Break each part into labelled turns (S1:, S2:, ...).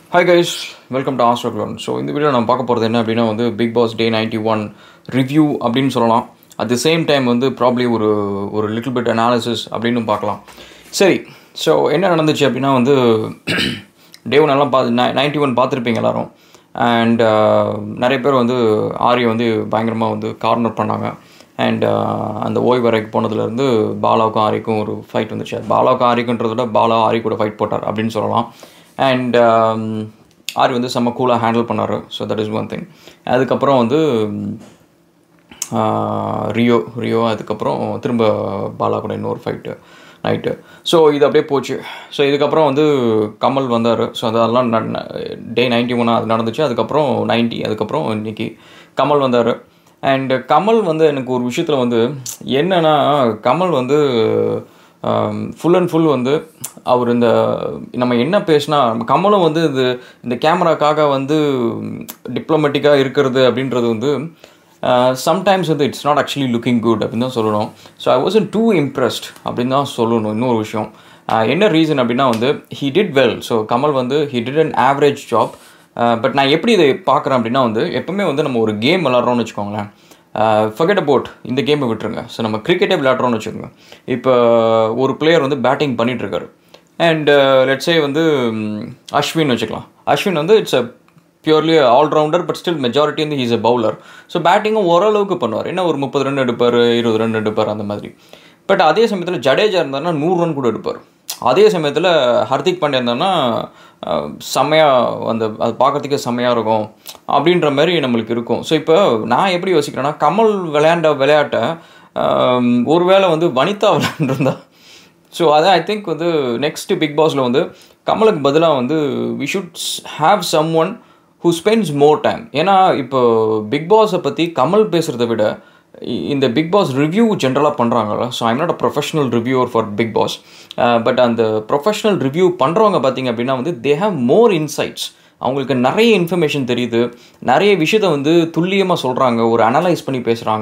S1: Hi guys welcome to Astro Clone so இந்த video நம்ம பார்க்க போகிறது என்ன அப்படின்னா வந்து Bigg Boss day ninety one review அப்படின்னு சொல்லலாம் அட் தி சேம் டைம் வந்து ப்ராப்ளி ஒரு ஒரு லிட்டில் பிட் அனாலிசிஸ் அப்படின்னு பார்க்கலாம் சரி ஸோ என்ன நடந்துச்சு அப்படின்னா வந்து டே ஒன் எல்லாம் பார்த்து நைன்ட்டி ஒன் பார்த்துருப்பீங்க எல்லாரும் அண்ட் நிறைய பேர் வந்து ஆரியை வந்து பயங்கரமாக வந்து கார்னர் பண்ணாங்க அண்ட் அந்த ஓய்வு வரைக்கும் போனதுலேருந்து பாலாவுக்கும் ஆரிக்கும் ஒரு ஃபைட் வந்துச்சு அது பாலாவுக்கும் ஆரிக்குன்றத விட பாலா ஆரி கூட ஃபைட் போட்டார் அப்படின்னு சொல்லலாம் அண்ட் ஆரி வந்து செம்ம கூலாக ஹேண்டில் பண்ணார் so that is one thing அதுக்கப்புறம் வந்து ரியோ ரியோ அதுக்கப்புறம் திரும்ப பாலா கூட இன்னொரு ஃபைட்டு நைட்டு ஸோ இது அப்படியே போச்சு ஸோ இதுக்கப்புறம் வந்து கமல் வந்தார் ஸோ அதெல்லாம் டே நைன்ட்டி ஒன்னா அது நடந்துச்சு அதுக்கப்புறம் நைன்ட்டி அதுக்கப்புறம் இன்னைக்கு கமல் வந்தார் அண்ட் கமல் வந்து எனக்கு ஒரு விஷயத்தில் வந்து என்னென்னா கமல் வந்து ஃபுல் அண்ட் ஃபுல் வந்து அவர் இந்த நம்ம என்ன பேசினா கமலும் வந்து இது இந்த கேமராக்காக வந்து டிப்ளமேட்டிக்காக இருக்கிறது அப்படின்றது வந்து சம்டைம்ஸ் வந்து it's not actually looking good அப்படின்னு தான் சொல்லணும் so I was too impressed அப்படின்னு தான் சொல்லணும் இன்னொரு விஷயம் என்ன ரீசன் அப்படின்னா வந்து he did well so Kamal வந்து he did an average job but நான் எப்படி இதை பார்க்குறேன் அப்படின்னா வந்து எப்பவுமே வந்து நம்ம ஒரு கேம் விளாட்றோம்னு வச்சுக்கோங்களேன் ஃபர்கெட் அபவுட் இந்த கேமை விட்டுருங்க ஸோ நம்ம கிரிக்கெட்டே விளையாடுறோம்னு வச்சுக்கோங்க இப்போ ஒரு பிளேயர் வந்து பேட்டிங் பண்ணிகிட்ருக்காரு அண்ட் லெட்ஸே வந்து அஸ்வின் வச்சுக்கலாம் அஸ்வின் வந்து it's a purely allrounder but still majority வந்து ஹீஸ் அ பவுலர் ஸோ பேட்டிங்கும் ஓரளவுக்கு பண்ணுவார் என்ன ஒரு முப்பது ரன் எடுப்பார் இருபது ரன் எடுப்பார் அந்த மாதிரி பட் அதே சமயத்தில் ஜடேஜா இருந்தார்னா நூறு ரன் கூட எடுப்பார் அதே சமயத்தில் ஹர்திக் பாண்டியா இருந்தான்னா செம்மையாக அந்த அது பார்க்குறதுக்கே செம்மையாக இருக்கும் அப்படின்ற மாதிரி நம்மளுக்கு இருக்கும் ஸோ இப்போ நான் எப்படி யோசிக்கிறேன்னா கமல் விளையாண்ட விளையாட்டை ஒருவேளை வந்து வனிதா விளையாண்டுருந்தா ஸோ அதான் ஐ திங்க் வந்து நெக்ஸ்ட் பிக் பாஸில் வந்து கமலுக்கு பதிலாக வந்து we should have some one who spends more time ஏன்னா இப்போ பிக் பாஸை பற்றி கமல் பேசுகிறத விட இந்த பிக் பாஸ் ரிவ்யூ ஜென்ரலாக பண்ணுறாங்கல்ல so I'm not a professional reviewer for Bigg Boss but அந்த ப்ரொஃபஷனல் ரிவ்யூ பண்ணுறவங்க பார்த்தீங்க அப்படின்னா வந்து தே ஹாவ் மோர் இன்சைட்ஸ் அவங்களுக்கு நிறைய இன்ஃபர்மேஷன் தெரியுது நிறைய விஷயத்த வந்து துல்லியமாக சொல்கிறாங்க ஒரு அனலைஸ் பண்ணி பேசுகிறாங்க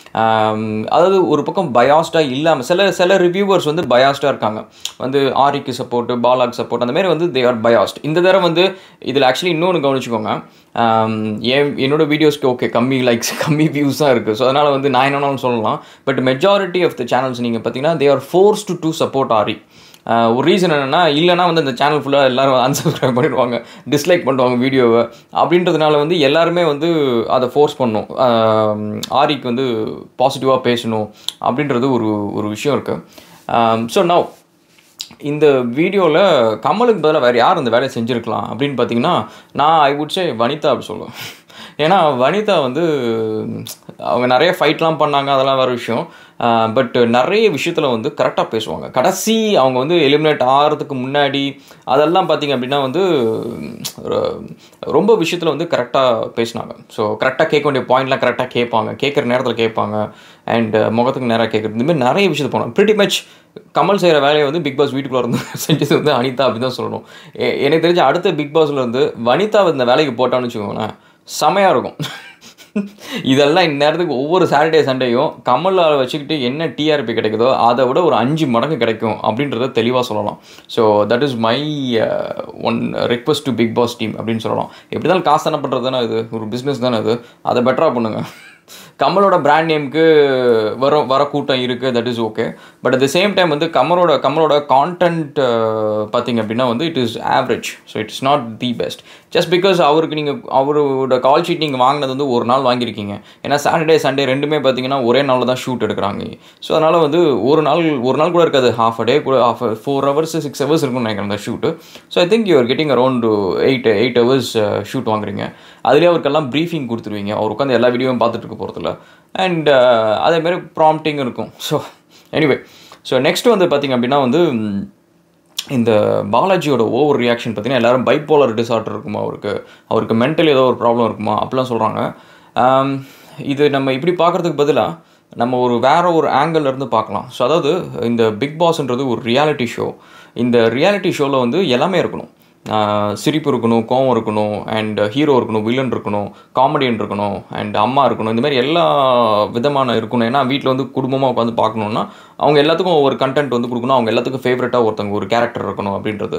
S1: அதாவது ஒரு பக்கம் பயாஸ்டாக இல்லாமல் சில சில ரிவ்யூவர்ஸ் வந்து பயாஸ்டாக இருக்காங்க வந்து ஆரிக்கு சப்போர்ட்டு பாலாக் சப்போர்ட் அந்த மாதிரி வந்து தே ஆர் பயாஸ்ட் இந்த தடவை வந்து இதில் ஆக்சுவலி இன்னொன்று கவனிச்சுக்கோங்க என் என்னோடய வீடியோஸ்க்கு ஓகே கம்மி லைக்ஸ் கம்மி வியூஸ் தான் இருக்குது ஸோ அதனால் வந்து நான் என்னன்னாலும் சொல்லலாம் but majority of the channels நீங்கள் பார்த்தீங்கன்னா they are forced to do support Aari ஒரு ரீசன் என்னென்னா இல்லைனா வந்து அந்த சேனல் ஃபுல்லாக எல்லோரும் அன்சப்ஸ்கிரைப் பண்ணிடுவாங்க டிஸ்லைக் பண்ணுவாங்க வீடியோவை அப்படின்றதுனால வந்து எல்லாருமே வந்து அதை ஃபோர்ஸ் பண்ணும் ஆரிக்கு வந்து பாசிட்டிவாக பேசணும் அப்படின்றது ஒரு ஒரு விஷயம் இருக்குது ஸோ நவ் இந்த வீடியோவில் கமலுக்கு பதிலாக வேறு யார் அந்த வேலையை செஞ்சுருக்கலாம் அப்படின்னு பார்த்தீங்கன்னா நான் ஐ வுட் சே வனிதா அப்படி சொல்லுவேன் ஏன்னா வனிதா வந்து அவங்க நிறைய ஃபைட்லாம் பண்ணாங்க அதெல்லாம் வேறு விஷயம் பட் நிறைய விஷயத்தில் வந்து கரெக்டாக பேசுவாங்க கடைசி அவங்க வந்து எலிமினேட் ஆகிறதுக்கு முன்னாடி அதெல்லாம் பார்த்திங்க அப்படின்னா வந்து ரொம்ப விஷயத்தில் வந்து கரெக்டாக பேசினாங்க ஸோ கரெக்டாக கேட்க வேண்டிய பாயிண்ட்லாம் கரெக்டாக கேட்பாங்க கேட்குற நேரத்தில் கேட்பாங்க அண்ட் முகத்துக்கு நேராக கேட்குறது இந்தமாதிரி நிறைய விஷயத்தை போனாங்க ப்ரிட்டி மச் கமல் செய்கிற வேலையை வந்து பிக் பாஸ் வீட்டுக்குள்ளே இருந்து செஞ்சது வந்து அனிதா அப்படின்னு தான் சொல்லணும் எனக்கு தெரிஞ்ச அடுத்த பிக் பாஸில் இருந்து வனிதா இந்த வேலைக்கு போட்டான்னு வச்சுக்கோங்களேன் செமையாக இருக்கும் இதெல்லாம் இந்நேரத்துக்கு ஒவ்வொரு சாட்டர்டே சண்டேயும் கமலால் வச்சுக்கிட்டு என்ன டிஆர்பி கிடைக்குதோ அதை விட ஒரு அஞ்சு மடங்கு கிடைக்கும் அப்படின்றத தெளிவாக சொல்லலாம் so that is my one request to Bigg Boss team அப்படின்னு சொல்லலாம் எப்படி தான் காசு தானே பண்ணுறது தானே இது ஒரு பிஸ்னஸ் தானே இது அதை பெட்டராக பண்ணுங்கள் கமலோட பிராண்ட் நேமுக்கு வர வர கூட்டம் இருக்குது that is okay but at the same time வந்து கமலோட கமலோட கான்டென்ட் பார்த்திங்க அப்படின்னா வந்து it is average so it is not the best just because அவருக்கு நீங்கள் அவரோட கால் ஷீட் நீங்கள் வாங்கினது வந்து ஒரு நாள் வாங்கியிருக்கீங்க ஏன்னா சாட்டர்டே சண்டே ரெண்டுமே பார்த்தீங்கன்னா ஒரே நாளில் தான் ஷூட் எடுக்கிறாங்க ஸோ அதனால் வந்து ஒரு நாள் ஒரு நாள் கூட இருக்காது ஹாஃப் அ டே கூட half four hours six hours இருக்கும்னு நினைக்கிறேன் அந்த shoot so I think you are getting around eight eight hours shoot வாங்குறீங்க அதுலேயே அவருக்கெல்லாம் ப்ரீஃபிங் கொடுத்துருவீங்க அவர் உட்காந்து எல்லா வீடியோவும் பார்த்துட்டு இருக்க போகிறதில்ல அண்ட் அதேமாரி ப்ராம்ப்டிங் இருக்கும் ஸோ எனிவே ஸோ நெக்ஸ்ட் வந்து பார்த்திங்க அப்படின்னா வந்து இந்த பாலாஜியோட ஓவர் ரியாக்ஷன் பார்த்தீங்கன்னா எல்லோரும் பைப்போலர் டிசார்டர் இருக்குமா அவருக்கு அவருக்கு மென்டல் ஏதோ ஒரு ப்ராப்ளம் இருக்குமா அப்படிலாம் சொல்கிறாங்க இது நம்ம இப்படி பார்க்குறதுக்கு பதிலாக நம்ம ஒரு வேற ஒரு ஆங்கிள் இருந்து பார்க்கலாம் ஸோ அதாவது இந்த பிக் பாஸ்ன்றது ஒரு ரியாலிட்டி ஷோ இந்த ரியாலிட்டி ஷோவில் வந்து எல்லாமே இருக்கணும் சிரிப்பு இருக்கணும் கோவம் இருக்கணும் அண்ட் ஹீரோ இருக்கணும் வில்லன் இருக்கணும் காமெடியன் இருக்கணும் அண்ட் அம்மா இருக்கணும் இந்த மாதிரி எல்லா விதமான இருக்கணும் ஏன்னா வீட்டில் வந்து குடும்பமாக உட்காந்து பார்க்கணுன்னா அவங்க எல்லாத்துக்கும் ஒரு கண்டென்ட் வந்து கொடுக்கணும் அவங்க எல்லாத்துக்கும் ஃபேவரட்டாக ஒருத்தவங்க ஒரு கேரக்டர் இருக்கணும் அப்படின்றது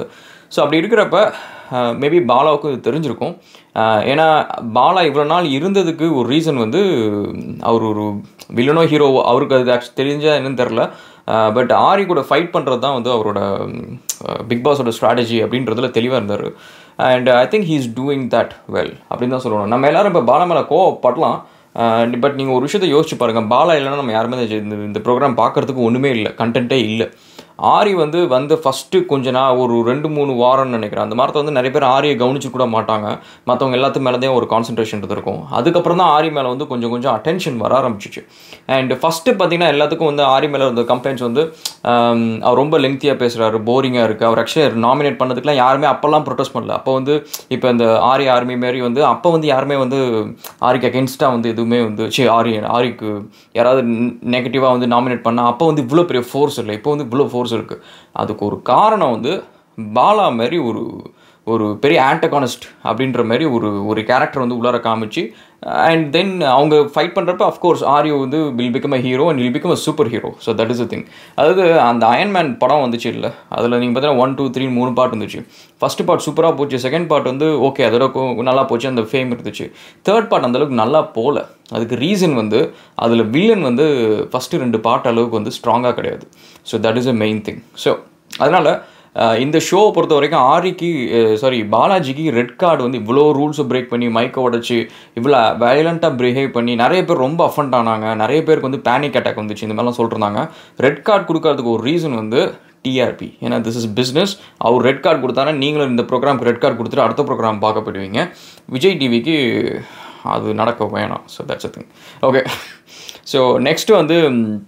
S1: ஸோ அப்படி இருக்கிறப்ப மேபி பாலாவுக்கும் இது தெரிஞ்சிருக்கும் அஹ் ஏன்னா பாலா இவ்வளோ நாள் இருந்ததுக்கு ஒரு ரீசன் வந்து அவர் ஒரு வில்லனோ ஹீரோவோ அவருக்கு அது ஆக்சுவலி தெரிஞ்சா என்னன்னு தெரில பட் ஆரி கூட ஃபைட் பண்ணுறது தான் வந்து அவரோட பிக் பாஸோட ஸ்ட்ராட்டஜி அப்படின்றதுல தெளிவாக இருந்தார் and I think he is doing that well அப்படின்னு தான் சொல்லணும் நம்ம எல்லாரும் இப்போ பாலா மேலே கோவப்படலாம் பட் நீங்கள் ஒரு விஷயத்தை யோசிச்சு பாருங்கள் பாலா இல்லைன்னா நம்ம யாருமே இந்த- இந்த இந்த ப்ரோக்ராம் பார்க்கறதுக்கு ஒன்றுமே இல்லை கண்டென்ட்டே இல்லை ஆரி வந்து வந்து ஃபஸ்ட்டு கொஞ்ச நாள் ஒரு ரெண்டு மூணு வாரம்னு நினைக்கிறேன் அந்த மாதிரி வந்து நிறைய பேர் ஆரியை கவனிச்சு கூட மாட்டாங்க மற்றவங்க எல்லாத்து மேலேயும் ஒரு கான்சன்ட்ரேஷன் இருக்கும் அதுக்கப்புறம் தான் ஆரி மேலே வந்து கொஞ்சம் கொஞ்சம் அட்டென்ஷன் வர ஆரம்பிச்சிச்சு அண்ட் ஃபஸ்ட்டு பார்த்தீங்கன்னா எல்லாத்துக்கும் வந்து ஆரி மேலே இருந்த கம்ப்ளைண்ட்ஸ் வந்து ஆம், அவர் ரொம்ப லெங்க்த்தியாக பேசுகிறாரு போரிங்காக இருக்குது அவர் ஆக்சுவலி நாமினேட் பண்ணதுக்குலாம் யாருமே அப்போல்லாம் ப்ரொட்டஸ்ட் பண்ணல அப்போ வந்து இப்போ இந்த ஆரி ஆர்மி மாரி வந்து அப்போ வந்து யாருமே வந்து ஆரிக்கு அகேன்ஸ்டாக வந்து எதுவுமே வந்து சரி ஆரி ஆரிக்கு யாராவது நெகட்டிவாக வந்து நாமினேட் பண்ணால் அப்போ வந்து இவ்வளோ பெரிய ஃபோர்ஸ் இல்லை இப்போ வந்து இவ்வளோ ஃபோர்ஸ் இருக்குது அதுக்கு ஒரு காரணம் வந்து பாலா மாதிரி ஒரு ஒரு பெரிய ஆன்டகானிஸ்ட் அப்படின்ற மாதிரி ஒரு ஒரு கேரக்டர் வந்து உள்ளார காமிச்சு அண்ட் தென் அவங்க ஃபைட் பண்ணுறப்ப அஃப்கோர்ஸ் ஆரியோ வந்து will become a hero and will become a super hero so that is a thing அதாவது அந்த அயன்மேன் படம் வந்துச்சு இல்லை அதில் நீங்கள் பார்த்தீங்கன்னா ஒன் டூ த்ரீ மூணு பார்ட் இருந்துச்சு ஃபர்ஸ்ட் பார்ட் சூப்பராக போச்சு செகண்ட் பார்ட் வந்து ஓகே அதோட கொ- நல்லா போச்சு அந்த ஃபேம் இருந்துச்சு தேர்ட் பார்ட் அந்தளவுக்கு நல்லா போகல அதுக்கு ரீசன் வந்து அதில் வில்லன் வந்து ஃபஸ்ட்டு ரெண்டு பார்ட் அளவுக்கு வந்து ஸ்ட்ராங்காக கிடையாது so that is a main thing so அதனால் அஹ் இந்த ஷோவை பொறுத்த வரைக்கும் ஆரிக்கு சாரி பாலாஜிக்கு ரெட் கார்டு வந்து இவ்வளோ ரூல்ஸை பிரேக் பண்ணி மைக்கை உடச்சி இவ்வளோ வயலண்ட்டாக பிஹேவ் பண்ணி நிறைய பேர் ரொம்ப அஃபண்ட் ஆனாங்க நிறைய பேருக்கு வந்து பேனிக் அட்டாக் வந்துச்சு இந்த மாதிரிலாம் சொல்லிருந்தாங்க ரெட் கார்டு கொடுக்கறதுக்கு ஒரு ரீசன் வந்து டிஆர்பி ஏன்னா திஸ் இஸ் பிஸ்னஸ் அவர் ரெட் கார்டு கொடுத்தானா நீங்களும் இந்த ப்ரோக்ராம்க்கு ரெட் கார்டு கொடுத்துட்டு அடுத்த ப்ரோக்ராம் பார்க்க போயிடுவீங்க விஜய் டிவிக்கு அது நடக்க வேணாம் so that's thing okay so next வந்து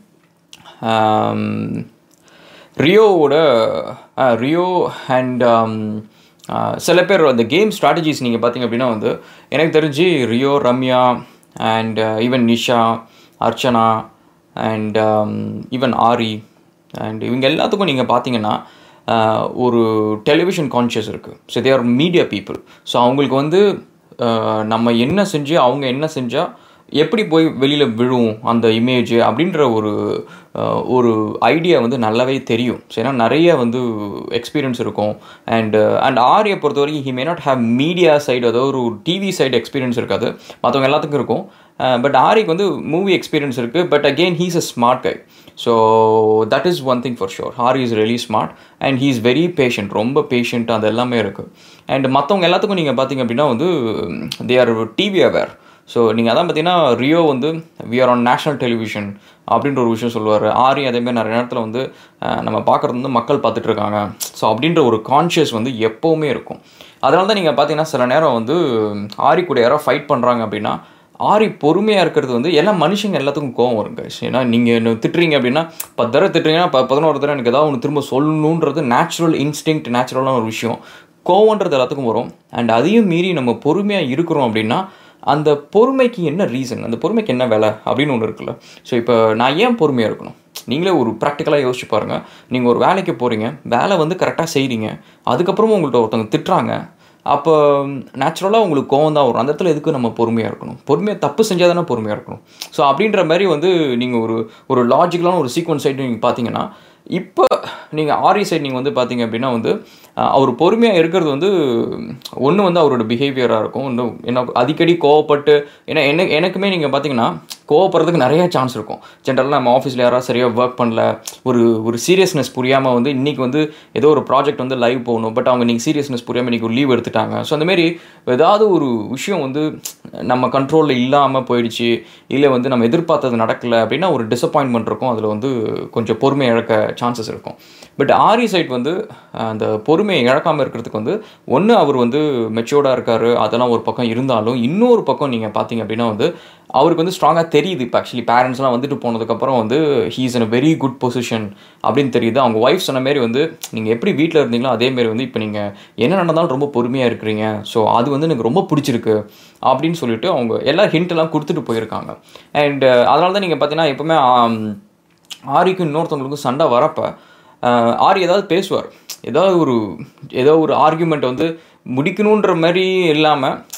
S1: ஆம், ரியோவோட ஆ, ரியோ அண்ட் சில பேர் அந்த கேம் ஸ்ட்ராட்டஜிஸ் நீங்கள் பார்த்தீங்க அப்படின்னா வந்து எனக்கு தெரிஞ்சு Rio Ramya and even Nisha Archana and even Aari and இவங்க எல்லாத்துக்கும் நீங்கள் பார்த்தீங்கன்னா ஆஹ், ஒரு டெலிவிஷன் கான்ஷியஸ் இருக்குது so they are media people so அவங்களுக்கு வந்து ஆஹ், நம்ம என்ன செஞ்சு அவங்க என்ன செஞ்சால் எப்படி போய் வெளியில் விழும் அந்த இமேஜ் அப்படின்ற ஒரு அஹ், ஒரு ஐடியா வந்து நல்லாவே தெரியும் ஸோ ஏன்னா நிறைய வந்து எக்ஸ்பீரியன்ஸ் இருக்கும் அண்ட் அண்ட் ஆரியை பொறுத்த வரைக்கும் he may not have media side அதாவது ஒரு டிவி சைடு எக்ஸ்பீரியன்ஸ் இருக்காது மற்றவங்க எல்லாத்துக்கும் இருக்கும் பட் ஆரிக்கு வந்து மூவி எக்ஸ்பீரியன்ஸ் இருக்குது but again he's a smart guy so that is one thing for sure Aari is really smart and he is very patient ரொம்ப பேஷண்ட் அது எல்லாமே இருக்குது அண்ட் மற்றவங்க எல்லாத்துக்கும் நீங்கள் பார்த்தீங்க அப்படின்னா வந்து they are TV aware so நீங்கள் அதான் பார்த்தீங்கன்னா ரியோ வந்து we are on national television அப்படின்ற ஒரு விஷயம் சொல்லுவார் ஆரி அதேமாதிரி நிறைய நேரத்தில் வந்து அஹ், நம்ம பார்க்குறது வந்து மக்கள் பார்த்துட்டு இருக்காங்க ஸோ அப்படின்ற ஒரு கான்ஷியஸ் வந்து எப்போவுமே இருக்கும் அதனால தான் நீங்கள் பார்த்தீங்கன்னா சில நேரம் வந்து ஆரி கூட யாரோ ஃபைட் பண்ணுறாங்க அப்படின்னா ஆரி பொறுமையாக இருக்கிறது வந்து எல்லா மனுஷங்க எல்லாத்துக்கும் கோவம் வரும் guys. ஏன்னா நீங்கள் என்ன திட்டுறீங்க அப்படின்னா பத்து தடவை திட்டுறீங்கன்னா ப பதினோரு தடவை எனக்கு ஏதாவது ஒன்று திரும்ப சொல்லணுன்றது நேச்சுரல் இன்ஸ்டிங்க்ட் நேச்சுரலான ஒரு விஷயம் கோவன்றது எல்லாத்துக்கும் வரும் அண்ட் அதையும் மீறி நம்ம பொறுமையாக இருக்கிறோம் அப்படின்னா அந்த பொறுமைக்கு என்ன ரீசன் அந்த பொறுமைக்கு என்ன வேலை அப்படின்னு ஒன்று இருக்குல்ல ஸோ இப்போ நான் ஏன் பொறுமையாக இருக்கணும் நீங்களே ஒரு ப்ராக்டிக்கலாக யோசிச்சு பாருங்கள் நீங்கள் ஒரு வேலைக்கு போகிறீங்க வேலை வந்து கரெக்டாக செய்கிறீங்க அதுக்கப்புறமும் உங்கள்கிட்ட ஒருத்தவங்க திட்டுறாங்க அப்போ நேச்சுரலாக உங்களுக்கு கோவம் தான் வரும் அந்த இடத்துல எதுக்கு நம்ம பொறுமையாக இருக்கணும் பொறுமையாக தப்பு செஞ்சால் தானே பொறுமையாக இருக்கணும் ஸோ அப்படின்ற மாதிரி வந்து நீங்கள் ஒரு ஒரு லாஜிக்கலான ஒரு சீக்வன்ஸ் சைடு நீங்கள் பார்த்தீங்கன்னா இப்போ நீங்கள் ஆரி சைடு நீங்கள் வந்து பார்த்தீங்க அப்படின்னா வந்து அஹ், அவர் பொறுமையாக இருக்கிறது வந்து ஒன்று வந்து அவரோட பிஹேவியராக இருக்கும் இன்னும் என்ன அடிக்கடி கோவப்பட்டு ஏன்னா என்ன எனக்குமே நீங்கள் பார்த்தீங்கன்னா கோவப்படுறதுக்கு நிறைய சான்ஸ் இருக்கும் ஜென்ரலாக நம்ம ஆஃபீஸில் யாராவது சரியாக ஒர்க் பண்ணல ஒரு ஒரு சீரியஸ்னஸ் புரியாமல் வந்து இன்றைக்கி வந்து ஏதோ ஒரு ப்ராஜெக்ட் வந்து லைவ் போகணும் பட் அவங்க இன்றைக்கி சீரியஸ்னஸ் புரியாமல் இன்றைக்கி ஒரு லீவ் எடுத்துட்டாங்க ஸோ அந்தமாரி ஏதாவது ஒரு விஷயம் வந்து நம்ம கண்ட்ரோலில் இல்லாமல் போயிடுச்சு இல்லை வந்து நம்ம எதிர்பார்த்தது நடக்கலை அப்படின்னா ஒரு டிசப்பாயின்மெண்ட் இருக்கும் அதில் வந்து கொஞ்சம் பொறுமை இழக்க சான்சஸ் இருக்கும் பட் ஆரி சைட் வந்து அஹ், அந்த பொறுமையை இழக்காமல் இருக்கிறதுக்கு வந்து ஒன்று அவர் வந்து மெச்சூர்டாக இருக்கார் அதெல்லாம் ஒரு பக்கம் இருந்தாலும் இன்னொரு பக்கம் நீங்கள் பார்த்தீங்க அப்படின்னா வந்து அவருக்கு வந்து ஸ்ட்ராங்காக தெரியுது இப்போ ஆக்சுவலி பேரண்ட்ஸ்லாம் வந்துட்டு போனதுக்கப்புறம் வந்து he's in a very good position அப்படின்னு தெரியுது அவங்க ஒய்ஃப் சொன்ன மாரி வந்து நீங்கள் எப்படி வீட்டில் இருந்தீங்களோ அதே மாரி வந்து இப்போ நீங்கள் என்ன நடந்தாலும் ரொம்ப பொறுமையாக இருக்கிறீங்க ஸோ அது வந்து எனக்கு ரொம்ப பிடிச்சிருக்கு அப்படின்னு சொல்லிட்டு அவங்க எல்லா hint எல்லாம் கொடுத்துட்டு போயிருக்காங்க அண்ட் அதனால தான் நீங்கள் பார்த்தீங்கன்னா எப்பவுமே ஆம், ஆரிக்கும் இன்னொருத்தவங்களுக்கும் சண்டை வரப்போ ஆஹ், ஆரி ஏதாவது பேசுவார் ஏதாவது ஒரு ஏதோ ஒரு ஆர்கியூமெண்ட் வந்து முடிக்கணுன்ற மாதிரி இல்லாமல்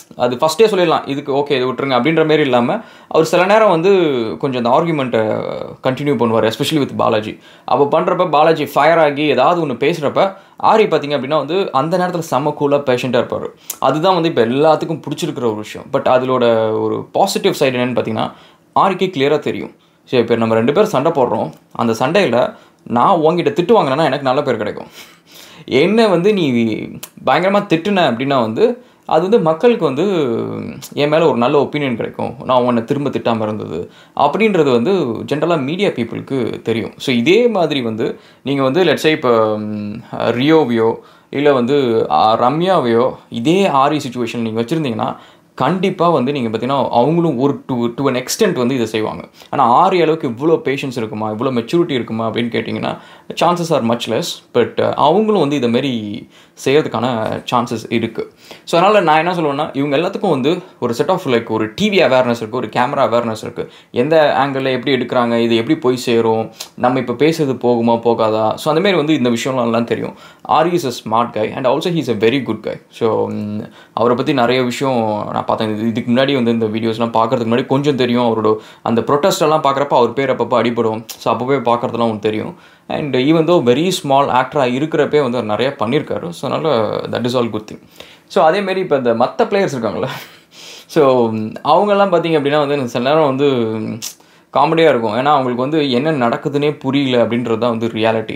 S1: அது ஃபஸ்ட்டே சொல்லிடலாம் இதுக்கு ஓகே இது விட்டுருங்க அப்படின்ற மாரி இல்லாமல் அவர் சில நேரம் வந்து கொஞ்சம் அந்த ஆர்குமெண்ட்டை கண்டினியூ பண்ணுவார் எஸ்பெஷலி வித் பாலாஜி அப்போ பண்ணுறப்ப பாலாஜி ஃபயர் ஆகி ஏதாவது ஒன்று பேசுகிறப்ப ஆரி பார்த்தீங்க அப்படின்னா வந்து அந்த நேரத்தில் செம்ம கூலாக பேஷண்ட்டாக இருப்பார் அதுதான் வந்து இப்போ எல்லாத்துக்கும் பிடிச்சிருக்கிற ஒரு விஷயம் பட் அதிலோட ஒரு பாசிட்டிவ் சைடு என்னென்னு பார்த்தீங்கன்னா ஆரிக்கே கிளியராக தெரியும் சரி இப்போ நம்ம ரெண்டு பேரும் சண்டை போடுறோம் அந்த சண்டையில் நான் உங்ககிட்ட திட்டு வாங்கினேன்னா எனக்கு நல்ல பேர் கிடைக்கும் என்ன வந்து நீ பயங்கரமாக திட்டுன அப்படின்னா வந்து அது வந்து மக்களுக்கு வந்து என் மேலே ஒரு நல்ல ஒப்பீனியன் கிடைக்கும் நான் உன்னை திரும்ப திட்டாமல் இருந்தது அப்படின்றது வந்து ஜென்ரலாக மீடியா பீப்புளுக்கு தெரியும் ஸோ இதே மாதிரி வந்து நீங்கள் வந்து லெட்ஸே இப்போ ரியோவையோ இல்லை வந்து ரம்யாவையோ இதே ஆரி சுச்சுவேஷன் நீங்கள் வச்சுருந்தீங்கன்னா கண்டிப்பாக வந்து நீங்கள் பார்த்தீங்கன்னா அவங்களும் ஒரு டு டு அன் எக்ஸ்டென்ட் வந்து இதை செய்வாங்க ஆனால் ஆறு அளவுக்கு இவ்வளோ பேஷன்ஸ் இருக்குமா இவ்வளோ மெச்சூரிட்டி இருக்குமா அப்படின்னு கேட்டிங்கன்னா chances are much less but அவங்களும் வந்து இதை மாரி செய்யறதுக்கான சான்சஸ் இருக்குது ஸோ அதனால் நான் என்ன சொல்லுவேன்னா இவங்க எல்லாத்துக்கும் வந்து ஒரு செட் ஆஃப் லைக் ஒரு டிவி அவேர்னஸ் இருக்குது ஒரு கேமரா அவேர்னஸ் இருக்குது எந்த ஆங்கிளில் எப்படி எடுக்கிறாங்க இது எப்படி போய் சேரும் நம்ம இப்போ பேசுறது போகுமா போகாதா ஸோ அந்தமாரி வந்து இந்த விஷயம்லாம் எல்லாம் தெரியும் are is a smart guy and also he's a very good guy so அவரை பற்றி நிறைய விஷயம் நான் பார்த்தேன் இது- இதுக்கு முன்னாடி வந்து இந்த வீடியோஸ்லாம் பார்க்கறதுக்கு முன்னாடி கொஞ்சம் தெரியும் அவரோட அந்த protest எல்லாம் பார்க்குறப்ப அவர் பேர் அப்பப்போ அடிபடும் ஸோ அப்போ போய் பார்க்குறதுலாம் உங்களுக்கு தெரியும் and even though very small ஆக்டராக இருக்கிறப்பே வந்து அவர் நிறைய பண்ணியிருக்காரு ஸோ அதனால் that is all good thing so அதேமாரி இப்போ இந்த மற்ற பிளேயர்ஸ் இருக்காங்களே ஸோ அவங்கெல்லாம் பார்த்தீங்க அப்படின்னா வந்து சில நேரம் வந்து காமெடியாக இருக்கும் ஏன்னா அவங்களுக்கு வந்து என்ன நடக்குதுன்னே புரியல அப்படின்றது தான் வந்து ரியாலிட்டி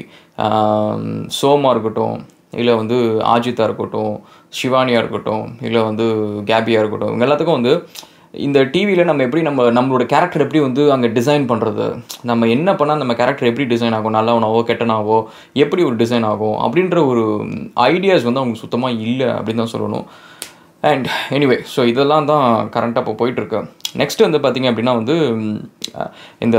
S1: சோமா இருக்கட்டும் இல்லை வந்து ஆஜித்தா இருக்கட்டும் சிவானியாக இருக்கட்டும் இல்லை வந்து கேபியாக இருக்கட்டும் இவங்க எல்லாத்துக்கும் வந்து இந்த டிவியில் நம்ம எப்படி நம்ம நம்மளோட கேரக்டர் எப்படி வந்து அங்கே டிசைன் பண்ணுறது நம்ம என்ன பண்ணால் நம்ம கேரக்டர் எப்படி டிசைன் ஆகும் நல்லவனாவோ கெட்டனாவோ எப்படி ஒரு டிசைன் ஆகும் அப்படின்ற ஒரு ஐடியாஸ் வந்து அவங்களுக்கு சுத்தமாக இல்லை அப்படின்னு தான் சொல்லணும் அண்ட் எனிவே ஸோ இதெல்லாம் தான் கரண்ட்டாக இப்போ போயிட்டுருக்கு நெக்ஸ்ட் வந்து பார்த்தீங்க அப்படின்னா வந்து ம், அஹ், இந்த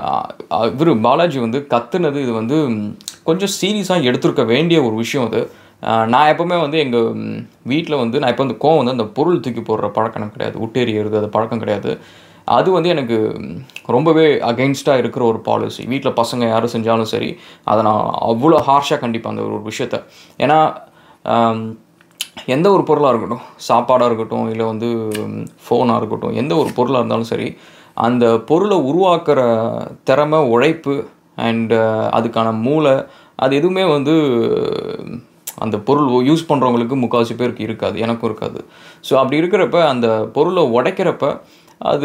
S1: இவர் பாலாஜி வந்து கத்துனது இது வந்து ம், கொஞ்சம் சீரியஸாக எடுத்திருக்க வேண்டிய ஒரு விஷயம் அது அஹ், நான் எப்போவுமே வந்து எங்கள் வீட்டில் வந்து நான் இப்போ வந்து கோவம் வந்து அந்த பொருள் தூக்கி போடுற பழக்கம் எனக்கு கிடையாது உட்டேறியறது அது பழக்கம் கிடையாது அது வந்து எனக்கு ம், ரொம்பவே அகெயின்ஸ்டாக இருக்கிற ஒரு பாலிசி வீட்டில் பசங்க யாரும் செஞ்சாலும் சரி அதை நான் அவ்வளோ ஹார்ஷாக கண்டிப்பேன் அந்த ஒரு விஷயத்த ஏன்னா ஆம், எந்த ஒரு பொருளாக இருக்கட்டும் சாப்பாடாக இருக்கட்டும் இல்லை வந்து ஃபோனாக இருக்கட்டும் எந்த ஒரு பொருளாக இருந்தாலும் சரி அந்த பொருளை உருவாக்குற திறமை உழைப்பு அண்டு அதுக்கான மூளை அது எதுவுமே வந்து அந்த பொருள் யூஸ் பண்ணுறவங்களுக்கு முக்கால்வாசி பேருக்கு இருக்காது எனக்கும் இருக்காது ஸோ அப்படி இருக்கிறப்ப அந்த பொருளை உடைக்கிறப்ப அது